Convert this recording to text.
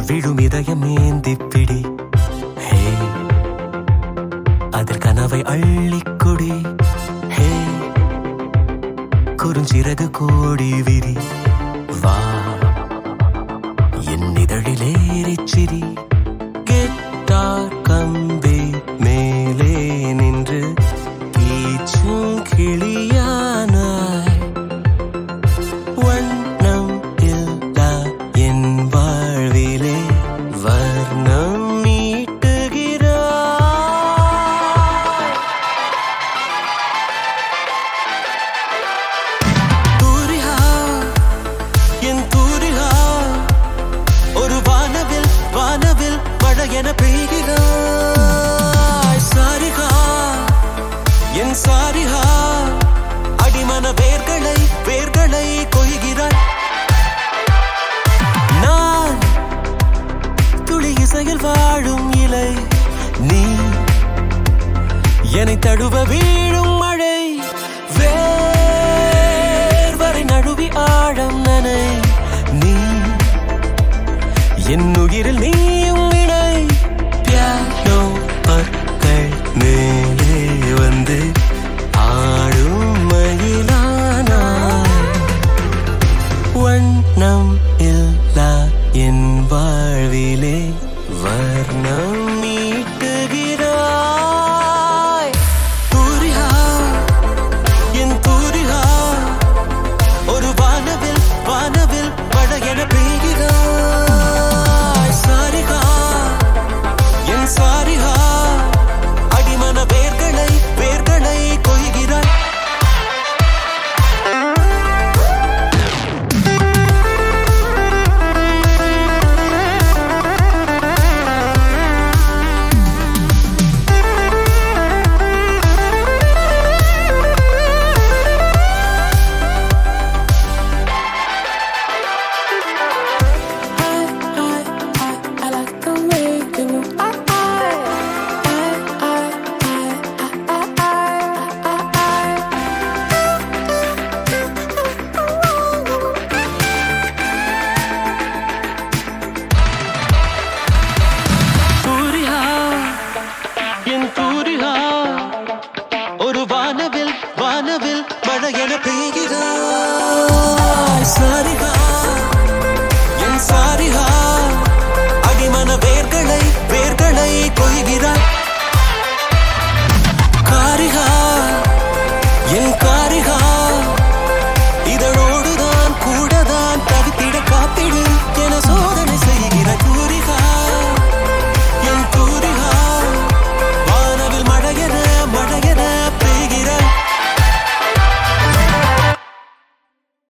விழும் இதயம் ஏந்தி பிடி ஹே அதில் கனவை அள்ளிக்குடி ஹே குறுஞ்சிறகு கோடி விரி வா என் இதழிலேறிச் சிரி கெட்டார் கம்பி மேலே நின்று கீச்சும் கிளியானாய் வண்ணம் இல்லா என் வாழ்விலே வர்ணம் நீட்டுகிறாய் தூரிகா என் தூரிகா ஒரு வானவில் வானவில் மழை என பெய்கிறாய் சாரிகா என் சாரிகா அடிமன வேர்களை வேர்களை கொய்கிறாய் நான் துளி இசையில் வாழும் இலை நீ என்னை தழுவ வீழும் மழை வேர் வரை நழுவி ஆழம் நனை நீ என் உயிரில் நீ